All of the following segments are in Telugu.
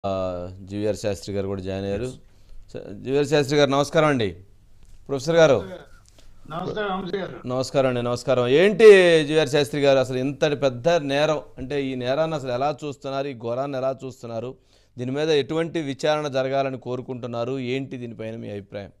జీవీఆర్ శాస్త్రి గారు కూడా జాయిన్ అయ్యారు స- జీవీఆర్ శాస్త్రి గారు నమస్కారం అండి ప్రొఫెసర్ గారు నమస్కారం వంశీ గారు నమస్కారం అండి నమస్కారం ఏంటి జీవీఆర్ శాస్త్రి గారు అసలు ఇంతటి పెద్ద నేరం అంటే ఈ నేరాన్ని అసలు ఎలా చూస్తున్నారు ఈ ఘోరాన్ని ఎలా చూస్తున్నారు దీని మీద ఎటువంటి విచారణ జరగాలని కోరుకుంటున్నారు ఏంటి దీనిపైన మీ అభిప్రాయం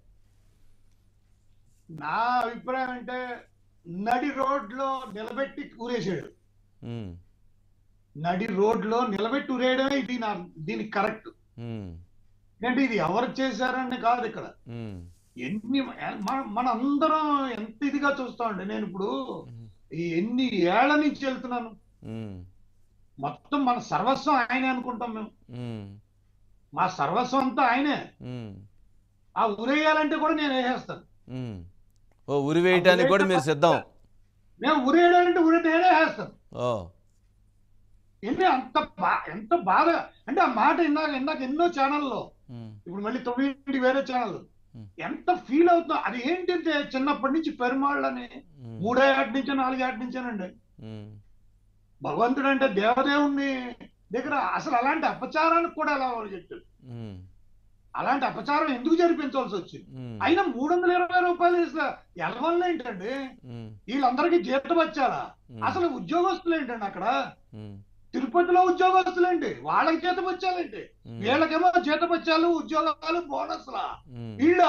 నా అభిప్రాయం అంటే నడి రోడ్లో నిలబెట్టి ఊరేసాడు ఉమ్, నడి రోడ్లో నిలబెట్టి ఊరేయడమే ఇది నా దీనికి కరెక్ట్ ఉమ్, అంటే ఇది ఎవరు చేశారని కాదు ఇక్కడ ఉమ్, ఎన్ని మన మన అందరం ఎంత ఇదిగా చూస్తామండి నేను ఇప్పుడు ఈ ఎన్ని ఏళ్ల నుంచి వెళ్తున్నాను ఉమ్, మొత్తం మన సర్వస్వం ఆయనే అనుకుంటాం మేము ఉమ్, మా సర్వస్వం అంతా ఆయనే ఉమ్, ఆ ఊరేయాలంటే కూడా నేను వేసేస్తాను ఉమ్. ఓ ఉరి వేయటానికి కూడా మీరు సిద్ధం మేము ఊరేయాలంటే ఊరే నేనే వేస్తాను ఓ ఎన్ని అంత బా ఎంత బాధ అంటే ఆ మాట ఇందాక ఇందాక ఎన్నో ఛానల్లో ఉమ్, ఇప్పుడు మళ్ళీ తొమ్మిది వేరే ఛానల్ Hmm. ఎంత ఫీల్ అవుతుందో అది ఏంటంటే చిన్నప్పటి నుంచి పెరుమాళ్ళని ఉమ్, మూడో ఏటి నుంచి నాలుగు ఏటి నుంచేనండి ఉమ్, భగవంతుడు అంటే దేవదేవుణ్ణి దగ్గర అసలు అలాంటి అపచారానికి కూడా ఎలా చెప్పారు ఉమ్, అలాంటి అపచారం ఎందుకు జరిపించాల్సి వచ్చింది ఉమ్, అయినా మూడు వందల ఇరవై రూపాయలు ఇస్తా ఎలవల్ల ఏంటండి ఉమ్, వీళ్ళందరికీ జీతం వచ్చారా ఉమ్, అసలు ఉద్యోగస్తులు ఏంటండి అక్కడ ఉమ్, తిరుపతిలో ఉద్యోగస్తులేంటి వాళ్ళకి జీతం వచ్చాలేంటి ఉమ్, వీళ్ళకేమో జీతపత్యాలు ఉద్యోగాలు బోనస్లా ఉమ్, వీళ్ళ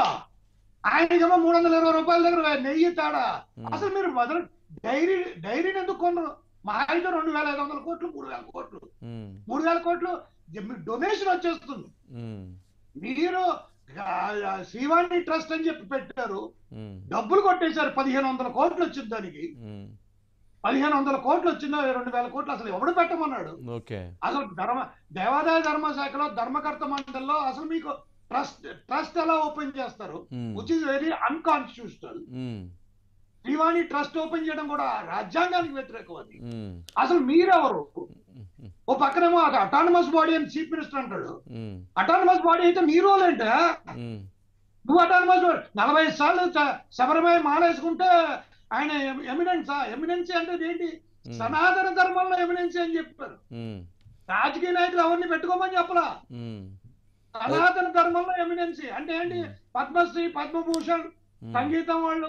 ఆయనకేమో మూడు వందల ఇరవై రూపాయల దగ్గర నెయ్యి తాడా ఉమ్. అసలు మీరు మొదలు డైరీ డైరీని ఎందుకు కొనరు మా అయితే రెండు వేల ఐదు వందల కోట్లు మూడు వేల కోట్లు ఉమ్, మూడు వేల కోట్లు డొనేషన్ వచ్చేస్తుంది ఉమ్, మీరు ఆ, ఆ, శ్రీవాణి ట్రస్ట్ అని చెప్పి పెట్టారు ఉమ్, డబ్బులు కొట్టేశారు పదిహేను వందల కోట్లు వచ్చింది దానికి ఉమ్, పదిహేను వందల కోట్లు వచ్చిందా రెండు వేల కోట్లు అసలు ఎవడు పెట్టమన్నాడు ఓకే అసలు ధర్మ దేవాదాయ ధర్మ శాఖలో ధర్మకర్త మండలిలో అసలు మీకు ట్రస్ట్ ట్రస్ట్ ఎలా ఓపెన్ చేస్తారు um, which is very unconstitutional um, Srivani trust open చేయడం కూడా రాజ్యాంగానికి వ్యతిరేకం అది ఉమ్, అసలు మీరెవరు ఉమ్, ఓ పక్కనేమో అది అటానమస్ బాడీ అని చీఫ్ మినిస్టర్ అంటాడు ఉమ్, అటానమస్ బాడీ అయితే నీ రోల్ ఏంటే ఉమ్, నువ్వు అటానమస్ బాడీ నలభై ఐదు సార్లు చ- శబరిమల మాలేసుకుంటే ఆయన ఎమినెన్సా ఎమినెన్సీ అంటే ఏంటి ఉమ్, సనాతన ధర్మంలో ఎమినెన్సీ అని చెప్పారు ఉమ్, రాజకీయ నాయకులు ఎవరిని పెట్టుకోమని చెప్పలా ఉమ్, సనాతన ధర్మంలో ఎమినెన్సీ అంటే ఏంటి పద్మశ్రీ పద్మభూషణ్ ఉమ్, సంగీతం వాళ్ళు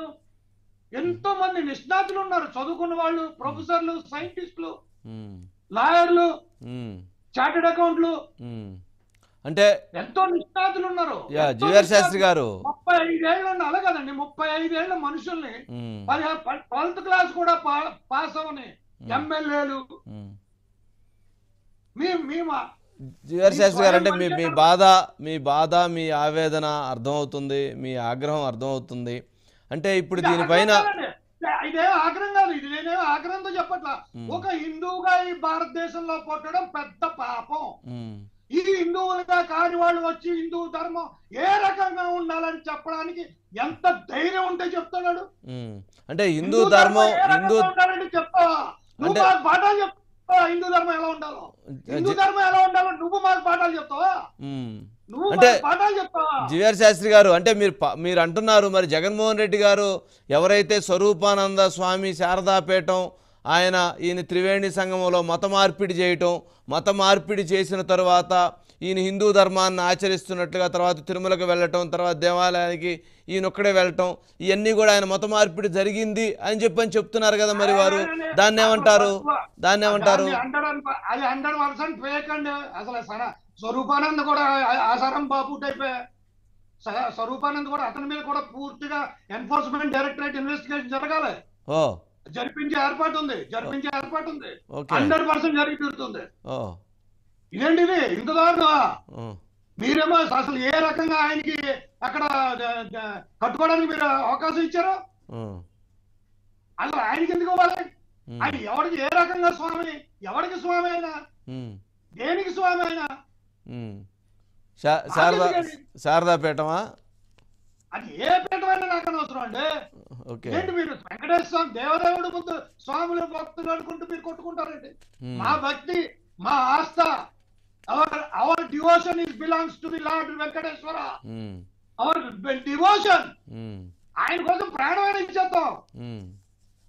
ఎంతో మంది నిష్ణాతులు ఉన్నారు చదువుకున్న వాళ్ళు ప్రొఫెసర్లు సైంటిస్టులు ఉమ్, లాయర్లు ఉమ్, చార్టెడ్ అకౌంట్లు ఉమ్. అంటే ఎంతో నిష్ణాతులు ఉన్నారు యా ఎంతో జీవర్ శాస్త్రి నిష్ణాతులు. గారు ముప్పై ఐదేళ్ళు ఉన్న అలా కదండి ముప్పై ఐదేళ్ల మనుషుల్ని ఉమ్, ట్వెల్త్ క్లాస్ కూడా పా- పాస్ అవని ఉమ్, ఎమ్మెల్యేలు ఉమ్. మేము మేము జీవర్ ఈ శాస్త్రి గారు అంటే మీ స్వయం మీ మనుషులు- బాధ మీ బాధ మీ ఆవేదన అర్థమవుతుంది మీ ఆగ్రహం అర్థమవుతుంది అంటే ఇప్పుడు ఇది దీనిపైన ఆగ్రహం కాదండి. ఇదే ఆగ్రహం కాదు ఇది నేనే ఆగ్రహంతో చెప్పట్లా ఉమ్, ఒక హిందువుగా ఈ భారతదేశంలో పుట్టడం పెద్ద పాపం ఉమ్, ఈ హిందువులుగా కాని వాళ్ళు వచ్చి హిందూ ధర్మం ఏ రకంగా ఉండాలని చెప్పడానికి ఎంత ధైర్యం ఉంటే చెప్తున్నాడు ఉమ్. అంటే హిందూ ధర్మం ఏ రకంగా హిందూ ఉండాలని చెప్తావా నువ్వు అంటే- మాకు పాఠాలు చెప్తావా హిందూ ధర్మం ఎలా ఉండాలో హిందూ ధర్మం ఎలా ఉండాలో నువ్వు మాకు పాఠాలు చెప్తావా ఉమ్. నువ్వు అంటే మాకు పాఠాలు చెప్తావా జీవర్ శాస్త్రి గారు అంటే మీరు ప- మీరు అంటున్నారు మరి జగన్మోహన్ రెడ్డి గారు ఎవరైతే స్వరూపానంద స్వామి శారదాపీఠం ఆయన ఈయన త్రివేణి సంగమంలో మత మార్పిడి చేయటం మత మార్పిడి చేసిన తర్వాత ఈయన హిందూ ధర్మాన్ని ఆచరిస్తున్నట్లుగా తర్వాత తిరుమలకు వెళ్ళటం తర్వాత దేవాలయానికి ఈయన ఒక్కడే వెళ్ళటం ఇవన్నీ కూడా ఆయన మత మార్పిడి జరిగింది అని చెప్పని చెప్తున్నారు కదా మరి వారు దాన్ని ఏమంటారు దాన్ని ఏమంటారు దాన్ని హండ్రెడ్ అండ్ ప- అది హండ్రెడ్ పర్సెంట్ ఫేక్ అండి అసలు సన స్వరూపానంద్ కూడా ఆ- ఆసారం బాబు టైపే స- స్వరూపానంద్ కూడా అతని మీద కూడా పూర్తిగా ఎన్ఫోర్స్మెంట్ డైరెక్టరేట్ ఇన్వెస్టిగేషన్ జరగాలి ఓ జరిపించే ఏర్పాటు ఉంది జరిపించే ఏర్పాటు ఉంది ఓకే హండ్రెడ్ పర్సెంట్ జరిగి తీరుతుంది ఓ ఇదేంటి ఇది ఇంత దారుణమా ఓ. మీరేమో అసలు ఏ రకంగా ఆయనకి అక్కడ ద- ద- కట్టుకోవడానికి మీరు అవకాశం ఇచ్చారో ఓ. అసలు ఆయనకి ఎందుకు ఇవ్వాలి ఉమ్. ఆయన ఎవరికి ఏ రకంగా స్వామి ఎవరికి స్వామి అయినా ఉమ్. దేనికి స్వామి అయినా ఉమ్. శా- శారదా శారదాపీఠమా అది ఏ పీఠమైనా నాకు అనవసరం అండి ఓకే ఏంటి మీరు వెంకటేశ్వర స్వామి దేవదేవుడు ముందు స్వాములు భక్తులు అనుకుంటూ మీరు కొట్టుకుంటారండి ఉమ్. మా భక్తి మా ఆస్థ our our devotion is belongs to the lord Venkateswara um. Our devotion um. ఆయన కోసం ప్రాణమైన ఇచ్చేద్దాం ఉమ్.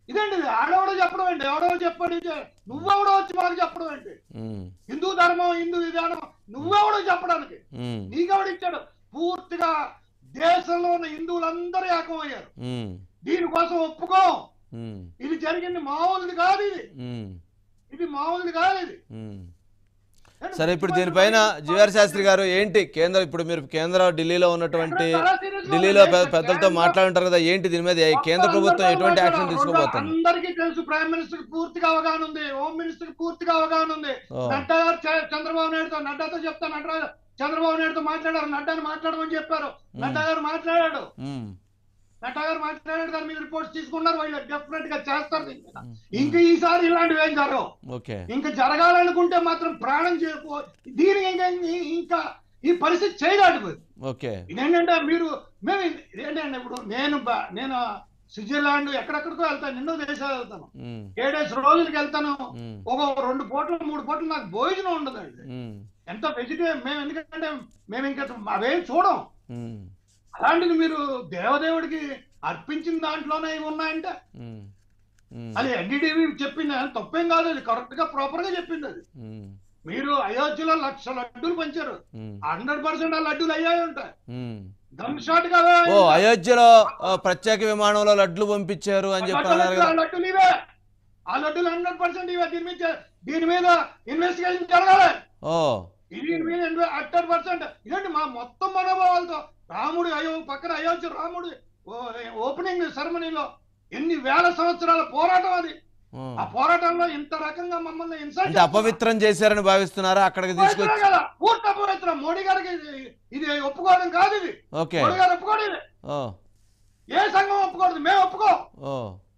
ఇదండి ఇది. ఆడెవడో చెప్పడం ఏంటి ఎవడో చెప్పండి ఇది. నువ్వెవడో వచ్చి మాకు చెప్పడం ఏంటి ఉమ్, హిందూ ధర్మం హిందూ విధానం నువ్వెవడో చెప్పడానికి ఉమ్, నీకెవడిచ్చాడు పూర్తిగా దేశంలో ఉన్న హిందువులందరూ ఏకమయ్యారు ఉమ్, దీనికోసం ఒప్పుకో ఉమ్, ఇది జరిగింది మామూలుది కాదు ఇది ఉమ్, ఇది మామూలుది కాదు ఇది ఉమ్. సరే ఇప్పుడు దీనిపైన జీఆర్ శాస్త్రి గారు ఏంటి కేంద్ర ఇప్పుడు మీరు కేంద్ర ఢిల్లీలో ఉన్నటువంటి ఢిల్లీలో పె- పెద్దలతో మాట్లాడుంటారు కదా ఏంటి దీని మీద ఏ- కేంద్ర ప్రభుత్వం ఎటువంటి యాక్షన్ తీసుకోబోతుంది అందరికీ తెలుసు ప్రైమ్ మినిస్టర్ కి పూర్తిగా అవగాహన ఉంది హోమ్ మినిస్టర్ కి పూర్తిగా అవగాహన ఉంది ఓ, నడ్డా గారు చ- చంద్రబాబు నాయుడుతో నడ్డాతో చెప్తా నడ్డా చంద్రబాబు నాయుడుతో మాట్లాడారు నడ్డాని మాట్లాడమని చెప్పారు నడ్డా గారు మాట్లాడాడు ఉమ్, నడ్డా గారు మాట్లాడాడు దాని మీద రిపోర్ట్స్ తీసుకున్నారు వాళ్ళు డెఫినెట్ గా చేస్తారు దీని మీద. ఉమ్, ఇంకా ఈసారి ఇలాంటివి ఏం జరగవు ఓకే ఇంకా జరగాలనుకుంటే మాత్రం ప్రాణం చేయపో దీని ఇంకా ఇంకా ఈ పరిస్థితి చేయదాటిపోయి ఓకే ఇదేంటంటే మీరు మేము ఏంటంటే ఇప్పుడు నేను బ- నేను స్విట్జర్లాండ్ ఎక్కడెక్కడికో వెళ్తాను ఎన్నో దేశాలు వెళ్తాను ఉమ్, ఏడేసి రోజులకి వెళ్తాను ఉమ్, ఒక రెండు పూటలు మూడు పూటలు నాకు భోజనం ఉండదండి ఉమ్, ఎంత వెజిటేరియన్ మేము ఎందుకంటే మేము ఇంకా అవేం చూడం ఉమ్, అలాంటిది మీరు దేవదేవుడికి అర్పించిన దాంట్లోనే ఇవి ఉన్నాయంటే ఉమ్, ఉమ్, అది ఎన్డీటీవీ చెప్పింది అది తప్పేం కాదు అది కరెక్ట్ గా ప్రాపర్ గా చెప్పింది అది ఉమ్, మీరు అయోధ్యలో లక్ష లడ్డూలు పంచారు ఉమ్, హండ్రెడ్ పర్సెంట్ ఆ లడ్డూలు అయ్యాయి ఉంటాయి ఉమ్. గన్ షాట్ గా ఓ అయోధ్యలో ఆ, ప్రత్యేక విమానంలో లడ్లు పంపించారు అని చెప్పి అన్నారు కదా ఆ లడ్డూలు ఇవే ఆ లడ్డూలు హండ్రెడ్ పర్సెంట్ ఇవే దీని మీద దీని మీద ఇన్వెస్టిగేషన్ జరగాలి ఓ ఇది దీని మీద హండ్రెడ్ పర్సెంట్ ఇదండి మా మొత్తం మనోభావాలతో రాముడు అయో పక్కన అయోధ్య రాముడు ఓపెనింగ్ సెరమనీలో ఎన్ని వేల సంవత్సరాల పోరాటం అది ఓ. ఆ పోరాటంలో ఇంత రకంగా మమ్మల్ని ఇన్సల్ట్ అంటే అపవిత్రం చేశారని భావిస్తున్నారా అక్కడికి తీసుకొచ్చి కదా పూర్తి అపవిత్రం మోడీ గారికి ఇది- ఇది ఒప్పుకోవడం కాదు ఇది ఓకే మోడీ గారు ఒప్పుకోడు ఇది ఓ ఏ సంఘం ఒప్పుకోదు మేము ఒప్పుకో ఓ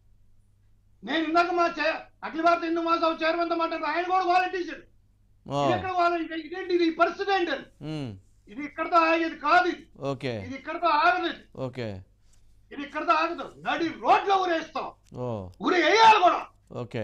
నేను ఇందాక మా చే- అఖిల భారత హిందూ మహాసభ చైర్మన్ తో మాట్లాడిన ఆయన కూడా వాలంటీర్ ఓ ఇది ఎక్కడ వాలంటీర్ ఇదేంటి ఇది ఈ పరిస్థితి ఏంటి అని. ఉమ్, ఇది ఇక్కడతో ఆగేది కాదు ఇది ఓకే ఇది ఇక్కడతో ఆగదు ఇది. ఓకే ఇది ఇక్కడతో ఆగదు నడి రోడ్లో ఊరేస్తాం ఓ ఊరి వేయాలి కూడా ఓకే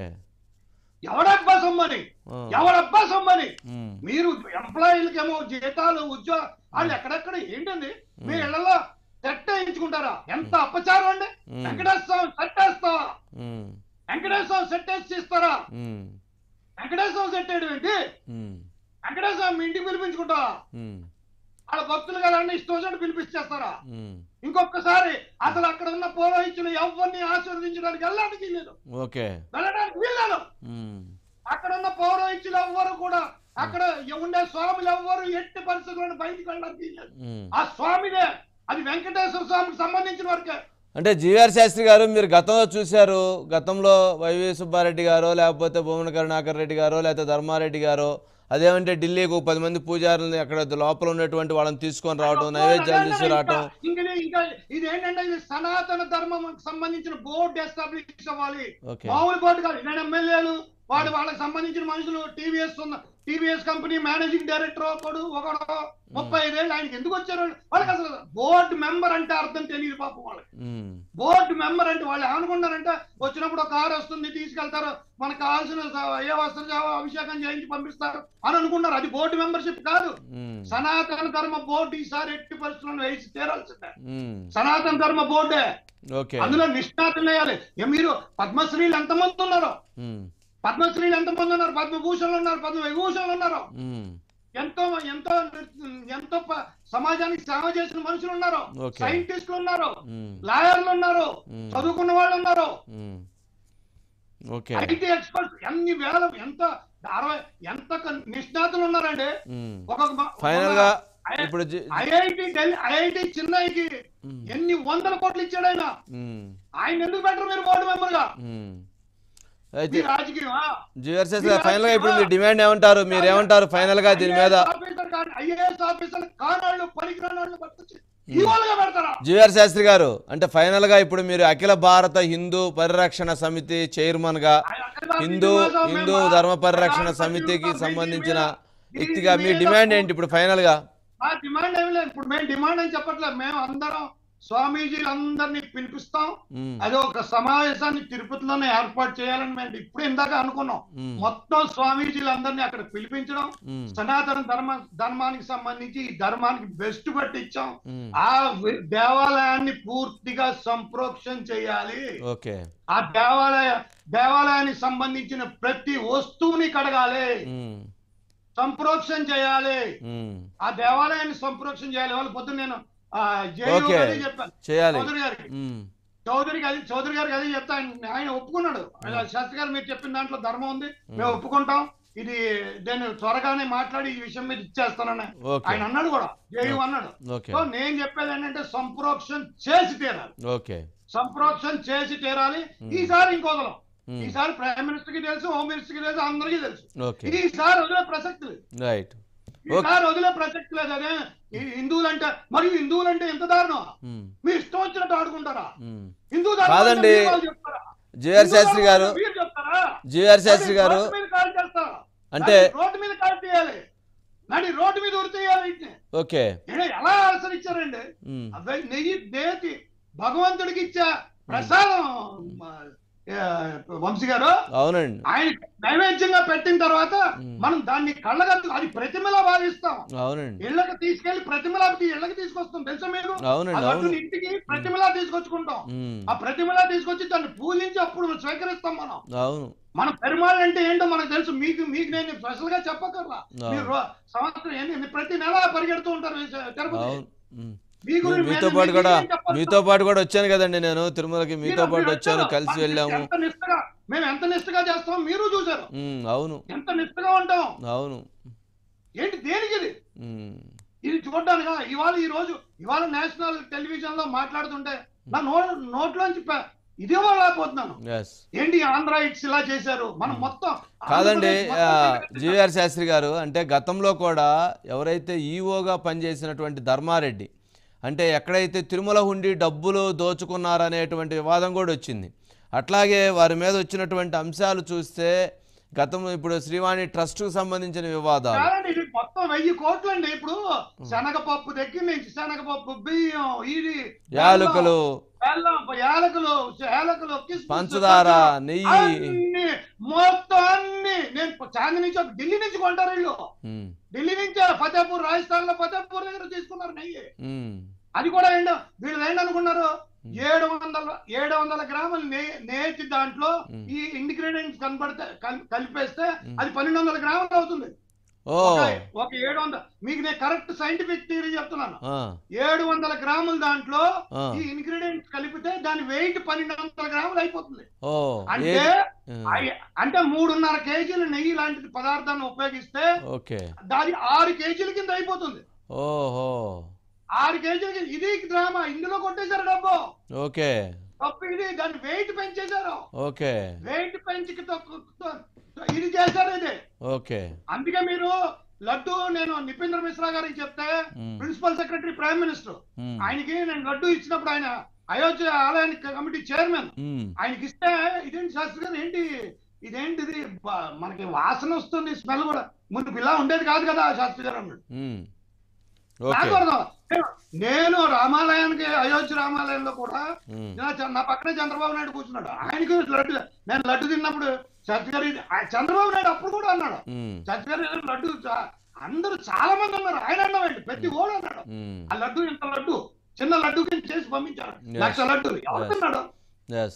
ఎవడబ్బా సొమ్మని ఓ, ఎవడబ్బా సొమ్మని ఉమ్, మీరు ఎంప్లాయీలకి ఏమో జీతాలు ఉద్యోగ వాళ్ళు ఎక్కడెక్కడ ఏంటండి మీ ఇళ్లలో సెట్ వేయించుకుంటారా ఎంత అపచారం అండి ఉమ్, వెంకటేశ్వర సెట్ వేస్తావా ఉమ్, వెంకటేశ్వర సెట్ వేసి ఇస్తారా ఉమ్, వెంకటేశ్వర సెట్ వేయడం ఏంటి ఉమ్, వెంకటేశ్వర మీ ఇంటికి పిలిపించుకుంటావా ఉమ్, వాళ్ళ భక్తులు కదా అన్ని ఇష్టం వచ్చినట్టు పిలిపించేస్తారా ఉమ్, ఇంకొకసారి అసలు అక్కడ ఉన్న పురోహితులు ఎవరిని ఆశీర్వదించడానికి వెళ్ళడానికి లేదు ఓకే వెళ్ళడానికి వీల్లేదు ఉమ్, అక్కడ ఉన్న పౌరోహిత్యులు ఎవ్వరు కూడా అక్కడ ఉండే స్వాములు ఎవ్వరు ఎట్టి పరిస్థితులను బయటికి వెళ్ళడానికి లేదు ఉమ్. ఆ స్వామిదే అది వెంకటేశ్వర స్వామికి సంబంధించిన వరకే అంటే జీఆర్ శాస్త్రి గారు మీరు గతంలో చూశారు గతంలో వైవి సుబ్బారెడ్డి గారో లేకపోతే భువన కరుణాకర్ రెడ్డి గారో లేకపోతే ధర్మారెడ్డి గారో అదేమంటే ఢిల్లీకి ఒక పది మంది పూజారులని అక్కడ లోపల ఉన్నటువంటి వాళ్ళని తీసుకొని రావడం నైవేద్యాలు తీసుకురావటం ఇంకా ఇంకా ఇది ఏంటంటే ఇది సనాతన ధర్మం సంబంధించిన బోర్డు ఎస్టాబ్లిష్ అవ్వాలి ఓకే మామూలు బోర్డు కాదు నేను ఎమ్మెల్యేలు వాడు వాళ్ళకి సంబంధించిన మనుషులు టీవీఎస్ ఉన్న టీవీఎస్ కంపెనీ మేనేజింగ్ డైరెక్టర్ ఒకడు ఒకడు ముప్పై ఐదేళ్ళు ఆయనకి ఎందుకు వచ్చారు వాళ్ళకి అసలు బోర్డు మెంబర్ అంటే అర్థం తెలియదు పాపం వాళ్ళకి ఉమ్, బోర్డు మెంబర్ అంటే వాళ్ళు ఏమనుకుంటారంటే వచ్చినప్పుడు ఒక కారు వస్తుంది తీసుకెళ్తారు మనకు కావాల్సిన స- ఏ వస్త్ర అభిషేకం చేయించి పంపిస్తారు అని అనుకున్నారు అది బోర్డు మెంబర్షిప్ కాదు ఉమ్, సనాతన ధర్మ బోర్డు ఈసారి ఎట్టి పరిస్థితులను వేసి తీరాల్సిందే ఉమ్, సనాతన ధర్మ బోర్డే ఓకే అందులో నిష్ణాతులు వేయాలి ఏ మీరు పద్మశ్రీలు ఎంతమంది ఉన్నారు ఉమ్, పద్మశ్రీలు ఎంతమంది ఉన్నారు పద్మభూషణలు ఉన్నారు పద్మ విభూషణలు ఉన్నారు ఉమ్, ఎంతో ఎంతో ఎంతో ప- సమాజానికి సేవ చేసిన మనుషులు ఉన్నారు ఓకే. సైంటిస్టులు ఉన్నారు ఉమ్, లాయర్లు ఉన్నారు ఉమ్, చదువుకున్న వాళ్ళు ఉన్నారు ఉమ్. ఓకే ఐటీ ఎక్స్పర్ట్స్ ఎన్ని వేల ఎంత అరవై ఎంత క- నిష్ణాతులు ఉన్నారండి ఉమ్. ఒక ఫైనల్ గా ఇప్పుడు జి- ఐఐటి ఢిల్లీ ఐఐటి చెన్నైకి ఉమ్, ఎన్ని వందల కోట్లు ఇచ్చాడు ఆయన ఉమ్, ఆయన ఎందుకు పెట్టరు మీరు బోర్డు మెంబర్ గా ఉమ్. అయితే మీ రాజకీయమా జీఆర్ శాస్త్రి గారు ఫైనల్ గా ఇప్పుడు మీ డిమాండ్ ఏమంటారు మీరు ఏమంటారు ఫైనల్ గా దీని మీద ఐఏఎస్ ఆఫీసర్ కానాళ్ళు పనికిరాని వాళ్ళు పట్టుకొచ్చి ఇవాళగా పెడతారా జీఆర్ శాస్త్రి గారు అంటే ఫైనల్ గా ఇప్పుడు మీరు అఖిల భారత హిందూ పరిరక్షణ సమితి చైర్మన్ గా హిందూ హిందూ ధర్మ పరిరక్షణ సమితికి సంబంధించిన వ్యక్తిగా మీ డిమాండ్ ఏంటి ఇప్పుడు ఫైనల్ గా ఆ డిమాండ్ ఏమి లేదు ఇప్పుడు మేము డిమాండ్ అని చెప్పట్లేదు మేము అందరం స్వామీజీలందరినీ పిలిపిస్తాం ఉమ్, అది ఒక సమావేశాన్ని తిరుపతిలోనే ఏర్పాటు చేయాలని మేము ఇప్పుడు ఇందాక అనుకున్నాం ఉమ్, మొత్తం స్వామీజీలందరినీ అక్కడ పిలిపించడం ఉమ్, సనాతన ధర్మ ధర్మానికి సంబంధించి ఈ ధర్మానికి బెస్ట్ పట్టించాం ఉమ్. ఆ వి- దేవాలయాన్ని పూర్తిగా సంప్రోక్షణ చేయాలి ఓకే ఆ దేవాలయ దేవాలయానికి సంబంధించిన ప్రతి వస్తువుని కడగాలి ఉమ్, సంప్రోక్షణ చేయాలి ఉమ్. ఆ దేవాలయాన్ని సంప్రోక్షణ చేయాలి వాళ్ళు పొద్దున్న నేను ఆ, జేఈఓ ఓకే. గారికి చెప్పాను చేయాలి చౌదరి గారికి ఉమ్, చౌదరి గారి చౌదరి గారికి అది చెప్తా ఆయన- ఆయన ఒప్పుకున్నాడు ఆయన శాస్త్రి గారు మీరు చెప్పిన దాంట్లో ధర్మం ఉంది మేము ఒప్పుకుంటాం ఇది నేను త్వరగానే మాట్లాడి ఈ విషయం మీద ఇచ్చేస్తానని ఓకే ఆయన అన్నాడు కూడా జేయు అన్నాడు ఓకే సో నేను చెప్పేది ఏంటంటే సంప్రోక్షణ చేసి తీరాలి ఓకే సంప్రోక్షణ చేసి తీరాలి ఈసారి ఇంకోదలం ఉమ్, ఈసారి ప్రైమ్ మినిస్టర్ కి తెలుసు హోమ్ మినిస్టర్ కి తెలుసు అందరికీ తెలుసు ఓకే ఈసారి వదిలే ప్రసక్తి లేదు రైట్ ఈసారి వదిలే ప్రసక్తి లేదు అదే ఈ హిందువులంటే మరియు హిందువులంటే ఎంత దారుణం ఉమ్, మీ ఇష్టం వచ్చినట్టు ఆడుకుంటారా ఉమ్. హిందూ ధర్మం కాదండి. అంటే మీరు వాళ్ళు చెప్తారా? జిఆర్ శాస్త్రి హిందూ గారు ధర్మం మీరు చెప్తారా జిఆర్ శాస్త్రి నడి గారు రోడ్డు మీద కాల్ చేస్తారా? అంటే నడి రోడ్డు మీద కాల్ చేయాలి నడి రోడ్డు మీద ఉరితేయాలి వీటిని ఓకే ఈయన ఎలా ఆచరించారండి ఉమ్, అబ్బాయి నెయ్యి నేతి భగవంతుడికి ఇచ్చా ప్రసాదం మా, ఆ, వంశీ గారు అవునండి ఆయన నైవేద్యంగా పెట్టిన తర్వాత ఉమ్. మనం దాన్ని కళ్ళగా అది ప్రతిమలా భావిస్తాం అవునండి ఇళ్ళకి తీసుకెళ్లి ప్రతిమలా ఇళ్ళకి తీసుకొస్తాం తెలుసా మీరు ఆ అవునండి అవును లడ్డుని ఇంటికి ప్రతిమలా తీసుకొచ్చుకుంటాం ఉమ్, ఆ ప్రతిమలా తీసుకొచ్చి దాన్ని పూజించి అప్పుడు స్వీకరిస్తాం మనం అవును మన పెరుమాళ్ళు అంటే ఏంటో మనకు తెలుసు మీకు మీకు నేను స్పెషల్ గా చెప్పకర్లా అవును. మీరు రో- సంవత్సరం ఎన్ని ప్రతి నెల పరిగెడుతూ ఉంటారు ఈ తిరుపతి అవును ఉమ్. మీకు మీ- నేను- మీతో నేను పాటు మీకు కూడా ఏం చెప్పాలి? మీతో పాటు కూడా వచ్చాను కదండి నేను తిరుమలకి మీతో మీరు- పాటు మీరు వచ్చాను వచ్చారు. కలిసి మనం వెళ్ళాము ఎంత నిష్ఠగా మేము ఎంత నిష్ఠగా చేస్తాం మీరు చూసారు ఉమ్, అవును ఎంత నిష్ఠగా ఉంటాం అవును ఏంటి దేనికి ఇది ఉమ్, ఇది చూడ్డానికా ఇవాళ ఈ రోజు ఇవాళ నేషనల్ టెలివిజన్ లో మాట్లాడుతుంటే నా నో నోట్లోంచి ప- ఇదే లేకపోతున్నాను yes ఏంటి ఆంధ్ర ఇట్స్ ఇలా చేశారు మనం మొత్తం కాదండి ఆంధ్రప్రదేశ్ ఆ, మొత్తం జీవీఆర్ శాస్త్రి గారు అంటే గతంలో కూడా ఎవరైతే ఈఓగా పనిచేసినటువంటి ధర్మారెడ్డి అంటే ఎక్కడైతే తిరుమల హుండి డబ్బులు దోచుకున్నారనేటువంటి వివాదం కూడా వచ్చింది అట్లాగే వారి మీద వచ్చినటువంటి అంశాలు చూస్తే గతం ఇప్పుడు శ్రీవాణి ట్రస్ట్కు సంబంధించిన వివాదాలు కాదండి ఇది మొత్తం వెయ్యి కోట్లు అండి ఇప్పుడు శనగపప్పు దగ్గర నుంచి శనగపప్పు బియ్యం ఇది యాలకులు బెల్లం యాలకులు యాలకులు కిస్మిస్, పంచదార పంచదార, నెయ్యి అన్ని మొత్తం అన్ని నేను చాంది నుంచి ఒక ఢిల్లీ నుంచి కొంటారు వీళ్ళు ఉమ్, ఢిల్లీ నుంచి ఫతేపూర్ రాజస్థాన్ లో ఫతేపూర్ దగ్గర తీసుకున్నారు నెయ్యి ఉమ్, అది కూడా ఏంటో వీళ్ళు ఏంటనుకున్నారు ఏడు వందల ఏడు వందల గ్రాముల నే- నేతి దాంట్లో మ్. ఈ ఇంగ్రీడియంట్స్ కనబడితే కల్- కలిపేస్తే మ్. అది పన్నెండు వందల గ్రాములు అవుతుంది ఓ ఒక- ఒక ఏడు వందల మీకు నేను కరెక్ట్ సైంటిఫిక్ థియరీ చెప్తున్నాను ఆ, ఏడు వందల గ్రాముల దాంట్లో ఆ, ఈ ఇంగ్రీడియంట్స్ కలిపితే దాని వెయిట్ పన్నెండు వందల గ్రాములు అయిపోతుంది ఓ అంటే ఏది? ఆ, అయి- అంటే మూడున్నర కేజీల నెయ్యి లాంటి పదార్థాన్ని ఉపయోగిస్తే ఓకే దాని ఆరు కేజీల కింద అయిపోతుంది ఓహో ఆరు కేజీలకి ఇది డ్రామా ఇందులో కొట్టేశారు డబ్బు ఓకే తప్పు ఇది దాని వెయిట్ పెంచేశారు ఓకే వెయిట్ పెంచి తక్కు- త- ఇది చేశారు ఇది ఓకే అందుకే మీరు లడ్డు నేను నిపేంద్ర మిశ్రా గారికి చెప్తే um, principal secretary prime minister um, ఆయనకి నేను లడ్డు ఇచ్చినప్పుడు ఆయన అయోధ్య ఆలయానికి కమిటీ చైర్మన్ ఉమ్, ఆయనకి ఇస్తే ఇదేంటి శాస్త్రి గారు ఏంటి ఇదేంటిది బ- మనకి వాసన వస్తుంది స్మెల్ కూడా ముందు ఇలా ఉండేది కాదు కదా శాస్త్రి గారు అన్నాడు ఉమ్. నాకు ఓకే అర్థం. నేను- నేను రామాలయానికి అయోధ్య రామాలయంలో కూడా ఉమ్, నా చ- నా పక్కనే చంద్రబాబు నాయుడు కూర్చున్నాడు ఆయనకి లడ్డు నేను లడ్డు తిన్నప్పుడు శాస్త్రి గారు ఇది- ఆ చంద్రబాబు నాయుడు అప్పుడు కూడా అన్నాడు ఉమ్, శాస్త్రి గారు ఏదో లడ్డు చా- అందరూ చాలా మంది ఉన్నారు ఆయన అన్నాడు ప్రతి ఓడు అన్నాడు ఉమ్, ఆ లడ్డు ఇంత లడ్డు చిన్న లడ్డు కింద చేసి పంపించారు Yes. లక్ష లడ్డు ఎవరు Yes. తిన్నాడు yes.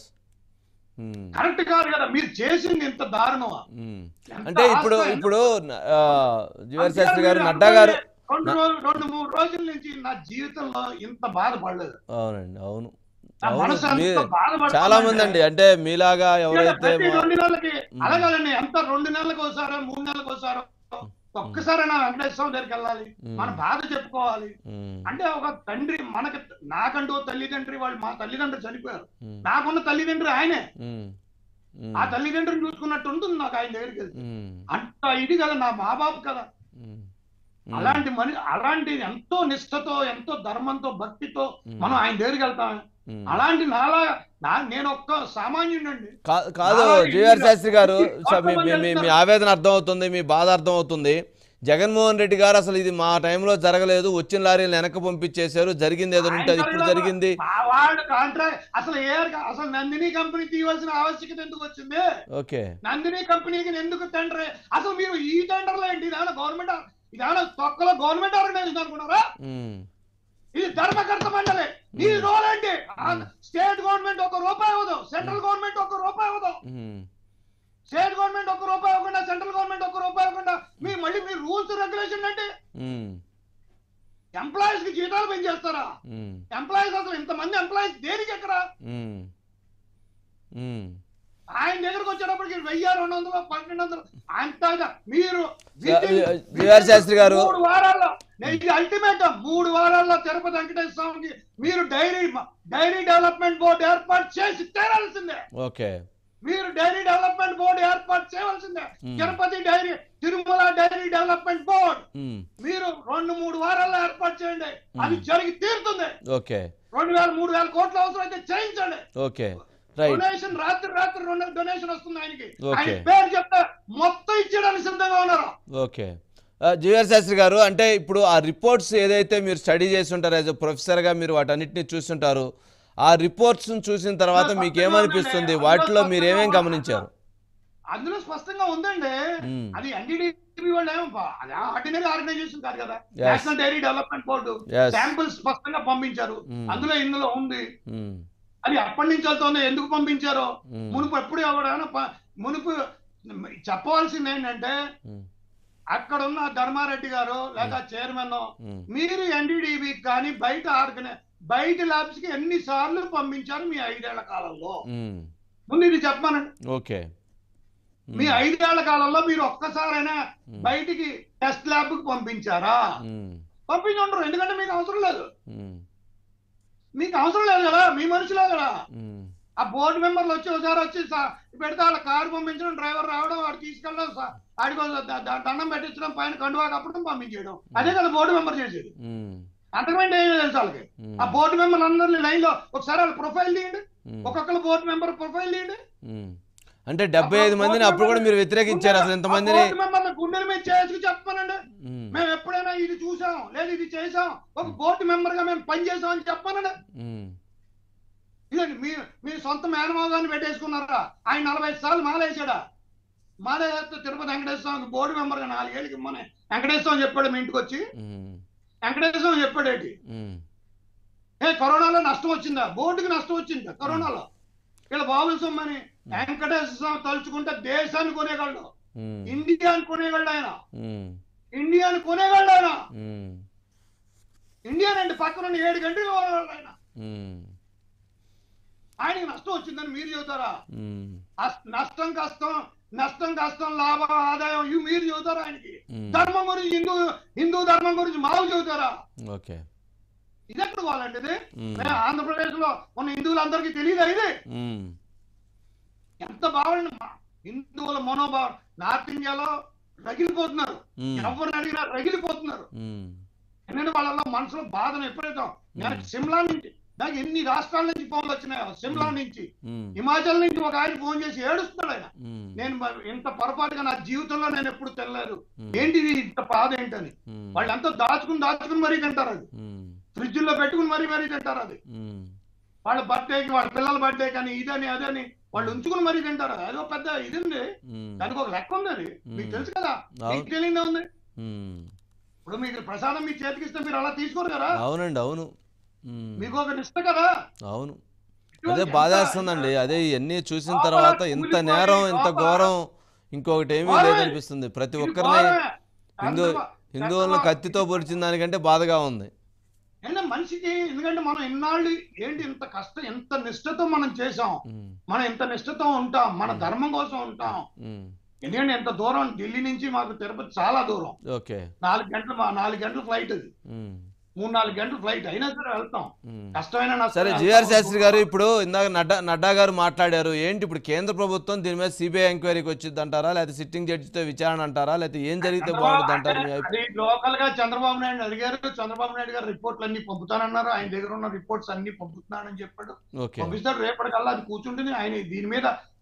ఉమ్, కరెక్ట్ కాదు కదా మీరు చేసింది ఇంత దారుణమా ఉమ్. ఎంత అంటే ఇప్పుడు ఆశ్చర్యం. ఇప్పుడు ఆ, జీవర్ అందుకే శాస్త్రి గారు మీరు నడ్డా గారు రెండు రోజులు రెండు మూడు రోజుల నుంచి నా జీవితంలో ఇంత బాధపడలేదు అవునండి అవును నా అవును మనసు మీ ఎంత బాధపడుతుందంటే చాలా మంది అండి అంటే మీలాగా ఎవరైతే ప్రతి మా- రెండు నెలలకి మ్మ్. అలాగండి ఎంత రెండు నెలలకు ఒకసారో మూడు నెలలకు ఒకసారో ఒక్కసారి నా వెంకటేశ్వర దగ్గరికి వెళ్ళాలి మ్మ్. మన బాధ చెప్పుకోవాలి ఉమ్, అంటే ఒక తండ్రి మనకి నాకంటూ ఓ తల్లిదండ్రి వాళ్ళు మా తల్లిదండ్రులు చనిపోయారు ఉమ్, నాకున్న తల్లిదండ్రి ఆయనే ఉమ్, ఉమ్, ఆ తల్లిదండ్రులు చూసుకున్నట్టు ఉంటుంది నాకు ఆయన దగ్గరికి వెళ్తే ఉమ్, అంత ఇది కదా నా మా బాబు కదా ఉమ్, అలాంటి మని అలాంటి ఎంతో నిష్ఠతో ఎంతో ధర్మంతో భక్తితో ఉమ్, మనం ఆయన దగ్గరికి వెళ్తాం ఉమ్. అలాంటి నాలా నా నేను ఒక్క సామాన్యుడండి కా- కాదు నాలాగా జీవర్ ఇండియా- శాస్త్రి గారు ఇండియా స- మీ- మీ- మీ- మీ కొంతమంది ఆవేదన అర్థమవుతుంది మీ బాధ అర్థమవుతుంది జగన్మోహన్ రెడ్డి గారు అసలు ఇది మా టైంలో జరగలేదు వచ్చిన లారీలు వెనక్కి పంపించేశారు జరిగింది ఏదో ఉంటే అది ఇప్పుడు జరిగింది ఆ వాళ్ళు కాంట్రాక్ట్ అసలు ఏ అసలు నందిని కంపెనీ తీయవలసిన ఆవశ్యకత ఎందుకు వచ్చింది ఓకే నందిని కంపెనీకి ఎందుకు టెండర్ అసలు మీరు ఈ టెండర్లో ఏంటి ఇదేమన్నా గవర్నమెంట్ ఇదేమన్నా తొక్కలో గవర్నమెంట్ ఆర్గనైజేషన్ అనుకున్నారా ఉమ్, ఇది ధర్మకర్త మండలి ఈ రోల్ ఏంటి స్టేట్ గవర్నమెంట్ ఒక రూపాయి ఇవ్వదు సెంట్రల్ గవర్నమెంట్ ఒక రూపాయి ఇవ్వదు ఉమ్, స్టేట్ గవర్నమెంట్ ఒక రూపాయి ఇవ్వకుండా సెంట్రల్ గవర్నమెంట్ ఒక రూపాయి ఇవ్వకుండా మీ మళ్ళీ మీ రూల్స్ రెగ్యులేషన్ అంటే ఉమ్, ఎంప్లాయీస్ కి జీతాలు పెంచేస్తారా ఉమ్, ఎంప్లాయీస్ అసలు ఇంతమంది ఎంప్లాయీస్ దేనికి ఎక్కడ ఉమ్, ఉమ్, ఆయన దగ్గరకు వచ్చేటప్పటికి వెయ్యి రెండు వందలు పన్నెండు వందలు అంత మీరు జీఆర్ శాస్త్రి గారు. మూడు వారాల్లో ఇది అల్టిమేట్ మూడు వారాల్లో తిరుపతి వెంకటేశ్వర స్వామికి మీరు డైరీ డైరీ డెవలప్మెంట్ బోర్డు ఏర్పాటు చేసి తీరాల్సిందే ఓకే మీరు డైరీ డెవలప్మెంట్ బోర్డు ఏర్పాటు చేయవలసిందే Hmm. Tirupati dairy Tirumala dairy development board um, మీరు రెండు మూడు వారాల్లో ఏర్పాటు చేయండి అది జరిగి తీరుతుంది ఓకే రెండు వేల మూడు వేల కోట్ల అవసరం అయితే చేయించండి ఓకే రైట్ డొనేషన్ రాత్రి రాత్రి రెండు డొనేషన్ వస్తుంది ఆయనకి Okay. ఆయన పేరు చెప్తే మొత్తం ఇచ్చేయడానికి సిద్ధంగా ఉన్నారు ఓకే జీవర్ శాస్త్రి గారు అంటే ఇప్పుడు ఆ రిపోర్ట్స్ ఏదైతే మీరు స్టడీ చేసి ఉంటారో యాజ్ ప్రొఫెసర్గా మీరు వాటన్నిటిని చూస్తుంటారు ఆ రిపోర్ట్స్ చూసిన తర్వాత మీకు ఏమనిపిస్తుంది వాటిలో మీరు ఏమేం గమనించారు అందులో స్పష్టంగా ఉందండి Hmm. అది ఎన్డీడీబీ వాళ్ళు ఏమో పా- అది ఆర్డినరీ ఆర్గనైజేషన్ కాదు కదా Yes. National dairy development board Yes. Samples స్పష్టంగా పంపించారు Hmm. అందులో ఇందులో ఉంది ఉమ్, అది అప్పటి నుంచి వెళ్తుంది ఎందుకు పంపించారో ఉమ్, మునుపు ఎప్పుడు ఎవరైనా ప- మునుపు చెప్పవలసింది ఏంటంటే ఉమ్, అక్కడ ఉన్న ధర్మారెడ్డి గారు లేక చైర్మన్ ఉమ్, మీరు ఎన్డీడీబీ కానీ బయట ఆర్గనై బయట ల్యాబ్స్ కి ఎన్ని సార్లు పంపించారు మీ ఐదేళ్ల కాలంలో ఉమ్, ముందు ఇది చెప్పానండి ఓకే మీ ఉమ్, ఐదేళ్ల కాలంలో మీరు ఒక్కసారైనా ఉమ్, బయటికి టెస్ట్ ల్యాబ్ కి పంపించారా ఉమ్, పంపించుంటారు ఎందుకంటే మీకు అవసరం లేదు ఉమ్, మీకు అవసరం లేదు కదా మీ మనుషులే కదా ఉమ్, ఆ బోర్డు మెంబర్లు వచ్చి ఒకసారి వచ్చి సా- పెడితే వాళ్ళ కారు పంపించడం డ్రైవర్ రావడం వాడు తీసుకెళ్ళడం సా- ఆడికి ఒక ద- ద- దండం పెట్టించడం పైన కండువా కప్పడం పంపించేయడం అదే కదా బోర్డు మెంబర్ చేసేది ఉమ్, అంతకుమించి ఏం తెలుసు వాళ్ళకి ఉమ్, ఆ బోర్డు మెంబర్ అందరినీ లైన్ లో ఒకసారి వాళ్ళ ప్రొఫైల్ తీయండి ఉమ్, ఒక్కొక్కరు బోర్డు మెంబర్ ప్రొఫైల్ తీయండి ఉమ్. అంటే డెబ్బై ఐదు మందిని అప్పుడు కూడా మీరు వ్యతిరేకించారు అసలు ఎంతమందిని బోర్డు మెంబర్ల గుండెల మీద చేసుకు చెప్పానండి ఉమ్, మేము ఎప్పుడైనా ఇది చూసాం లేదు ఇది చేసాం ఒక బోర్డు మెంబర్ గా మేము పని చేసాం అని చెప్పానండి ఉమ్, ఇదండి మీ మీ సొంత మేనమాగాన్ని పెట్టేసుకున్నారా ఆయన నలభై సార్లు మాలేసాడా మాలేస్తే తిరుపతి వెంకటేశ్వర స్వామికి బోర్డు మెంబర్ గా నాలుగేళ్ళకి ఇమ్మని వెంకటేశ్వర స్వామి చెప్పాడు మీ ఇంటికి వచ్చి ఉమ్, వెంకటేశ్వర స్వామి చెప్పాడు ఏంటి ఉమ్, ఏ కరోనాలో నష్టం వచ్చిందా బోర్డుకి నష్టం వచ్చిందా కరోనాలో వీళ్ళ బాబుల సొమ్మని వెంకటేశ్వర స్వామి తలుచుకుంటే దేశాన్ని కొనేగలడు ఉమ్, ఇండియాని కొనేగలడు ఆయన ఉమ్, ఇండియాని కొనేగలడు ఆయన ఉమ్, ఇండియా అంటే పక్కన ఏడు గంటలు కొనేగలడు ఆయన ఉమ్, ఆయనకి నష్టం వచ్చిందని మీరు చెబుతారా ఉమ్, అస్- నష్టం కష్టం నష్టం కష్టం లాభం ఆదాయం ఇవి మీరు చెబుతారా ఆయనకి ఉమ్, ధర్మం గురించి హిందూ హిందూ ధర్మం గురించి మాకు చెబుతారా ఓకే ఇది ఎక్కడ పోవాలండి ఇది ఉమ్, మేము ఆంధ్రప్రదేశ్ లో ఉన్న హిందువులందరికీ తెలియదా ఇది ఉమ్, ఎంత బాగుంది మా హిందువుల మనోభావం నార్త్ ఇండియాలో రగిలిపోతున్నారు ఉమ్, ఎవరిని అడిగినా రగిలిపోతున్నారు ఉమ్, ఎందుకంటే వాళ్ళలో మనసులో బాధను ఎప్పుడైతే నేను సిమ్లా నుంచి నాకు ఎన్ని రాష్ట్రాల నుంచి ఫోన్లు వచ్చినాయో సిమ్లా నుంచి ఉమ్, హిమాచల్ నుంచి ఒక ఆయన ఫోన్ చేసి ఏడుస్తున్నాడు ఆయన ఉమ్, నేను మ- ఇంత పొరపాటుగా నా జీవితంలో నేను ఎప్పుడు తెల్లలేదు ఉమ్, ఏంటిది ఇంత బాధ ఏంటని ఉమ్, వాళ్ళు ఎంతో దాచుకుని దాచుకుని మరీ తింటారు అది ఉమ్, ఫ్రిడ్జ్ లో పెట్టుకుని మరీ మరీ తింటారు అది ఉమ్, వాళ్ళ బర్త్డేకి వాళ్ళ పిల్లల బర్త్డే కానీ ఇదని అదని వాళ్ళు ఉంచుకుని మరీ తింటారు అది ఒక పెద్ద ఇది ఉంది ఉమ్, దానికి ఒక లెక్క ఉంది అది మీకు మ్మ్. తెలుసు కదా అవును. మీకు తెలియదే ఉంది ఉమ్, ఇప్పుడు మీకు ప్రసాదం మీ చేతికి ఇస్తే మీరు అలా తీసుకోరు కదా అవునండి అవును ఉమ్, మీకు ఒక నిష్ట కదా అవును ఇటువంటి అదే ఎంత- బాధేస్తుందండి అదే ఇవన్నీ చూసిన లోపల తర్వాత ఇంత కూలిపోయి, నేరం ఇంత లోపల- ఘోరం ఇంకొకటి ఏమీ ఘోరమే. లేదనిపిస్తుంది ప్రతి ఇది ఒక్కరిని ఘోరమే. హిందూ ఎంత- హిందువులను ఎంత- కత్తితో పొడిచిన దానికంటే బాధగా ఉంది ఏంటంటే మనిషికి ఎందుకంటే మనం ఇన్నాళ్ళు ఏంటి ఇంత కష్టం ఎంత నిష్ఠతో మనం చేసాం ఉమ్, మనం ఎంత నిష్ఠతో ఉంటాం మన మ్మ్. ధర్మం కోసం ఉంటాం ఉమ్, ఎందుకంటే ఎంత దూరం ఢిల్లీ నుంచి మాకు తిరుపతి చాలా దూరం ఓకే నాలుగు గంటలు మా నాలుగు గంటల ఫ్లైట్ అది ఉమ్, మూడు నాలుగు గంటల ఫ్లైట్ అయినా సరే వెళ్తాం ఉమ్. కష్టమైన నష్టం సరే వెళ్తాం. జిఆర్ శాస్త్రి గారు ఇప్పుడు ఇందాక నడ్డా నడ్డా గారు మాట్లాడారు ఏంటి ఇప్పుడు కేంద్ర ప్రభుత్వం దీని మీద సిబిఐ ఎంక్వైరీకి వచ్చింది అంటారా లేకపోతే సిట్టింగ్ జడ్జితో విచారణ అంటారా లేకపోతే ఏం జరిగితే బాగుంటుంది అంటారు మీ అభిప్రాయం? అది లోకల్ గా చంద్రబాబు నాయుడు అడిగారు చంద్రబాబు నాయుడు గారు రిపోర్ట్లు అన్ని పంపుతానన్నారు ఆయన దగ్గర ఉన్న రిపోర్ట్స్ అన్ని పంపుతున్నానని చెప్పాడు ఓకే పంపిస్తాడు రేపటికల్లా అది కూర్చుంటుంది ఆయన దీని మీద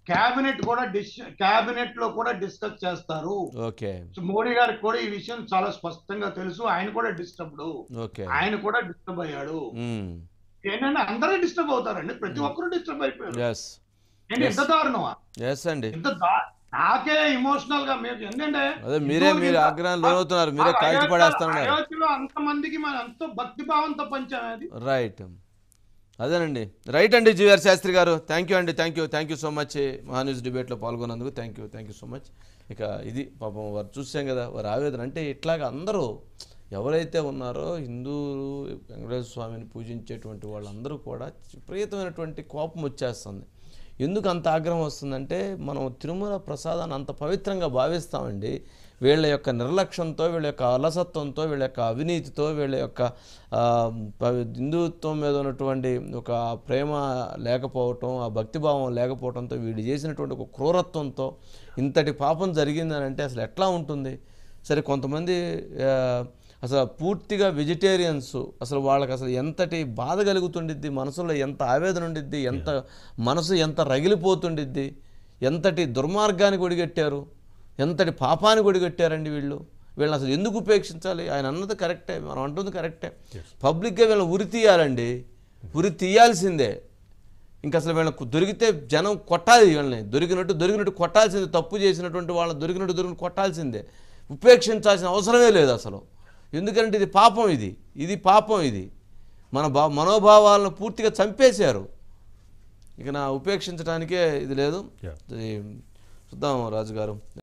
కేబినెట్ కూడా డిస్ కేబినెట్ లో కూడా డిస్కస్ చేస్తారు ఓకే సో మోడీ గారికి కూడా ఈ విషయం చాలా స్పష్టంగా తెలుసు ఆయన కూడా డిస్టర్బ్డ్ ఓకే ఆయన కూడా డిస్టర్బ్ అయ్యాడు మ్మ్. ఏంటంటే అందరూ డిస్టర్బ్ అవుతారండి ప్రతి ఒక్కరు డిస్టర్బ్ అయిపోయారు ఎస్ ఏంటి ఎంత దారుణమా ఎస్ అండి ఎంత దా- నాకే ఎమోషనల్ గా మీకు ఎందుకంటే అదే మీరే హిందువులకి మీరు ఇంత- ఆగ్రహం లోనవుతున్నారు మీరే ఆ కాల్చి అయోధ్యలో- పడేస్తున్నారు అయోధ్యలో అంత మందికి మనం ఎంతో భక్తి భావంతో పంచామది రైట్ అదేనండి రైట్ అండి జీవర్ శాస్త్రి గారు థ్యాంక్ యూ అండి thank you thank you so much Mahaa News డిబేట్లో పాల్గొన్నందుకు thank you thank you so much ఇక ఇది పాపం వారు చూసాం కదా వారి ఆవేదన అంటే ఇట్లాగ అందరూ ఎవరైతే ఉన్నారో హిందువులు వెంకటేశ్వర స్వామిని పూజించేటువంటి వాళ్ళందరూ కూడా విపరీతమైనటువంటి కోపం వచ్చేస్తుంది ఎందుకు అంత ఆగ్రహం వస్తుందంటే మనం తిరుమల ప్రసాదాన్ని అంత పవిత్రంగా భావిస్తామండి వీళ్ళ యొక్క నిర్లక్ష్యంతో వీళ్ళ యొక్క అలసత్వంతో వీళ్ళ యొక్క అవినీతితో వీళ్ళ యొక్క ఆ, పవి- హిందుత్వం మీద ఉన్నటువంటి ఒక ప్రేమ లేకపోవటం ఆ భక్తిభావం లేకపోవడంతో వీళ్ళు చేసినటువంటి ఒక క్రూరత్వంతో ఇంతటి పాపం జరిగిందని అంటే అసలు ఎట్లా ఉంటుంది సరే కొంతమంది ఆ, అసలు పూర్తిగా వెజిటేరియన్స్ అసలు వాళ్ళకి అసలు ఎంతటి బాధ కలుగుతుండిద్ది మనసులో ఎంత ఆవేదన ఉండిద్ది ఎంత మనసు ఎంత రగిలిపోతుండిద్ది ఎంతటి దుర్మార్గానికి ఒడిగట్టారు ఎంతటి పాపానికి ఒడిగట్టారండి వీళ్ళు వీళ్ళని అసలు ఎందుకు ఉపేక్షించాలి ఆయన అన్నది కరెక్టే మనం అంటుంది కరెక్టే పబ్లిక్గా వీళ్ళని ఉరి తీయాలండి ఉరి తీయాల్సిందే ఇంకా అసలు వీళ్ళకు దొరికితే జనం కొట్టాలి వీళ్ళని దొరికినట్టు దొరికినట్టు కొట్టాల్సిందే తప్పు చేసినటువంటి వాళ్ళని దొరికినట్టు దొరికినట్టు కొట్టాల్సిందే ఉపేక్షించాల్సిన అవసరమే లేదు అసలు ఎందుకంటే ఇది పాపం ఇది ఇది పాపం ఇది మన భా మనోభావాలను పూర్తిగా చంపేశారు ఇక నా ఉపేక్షించడానికే ఇది లేదు Yeah. ఇది చూద్దాం రాజుగారు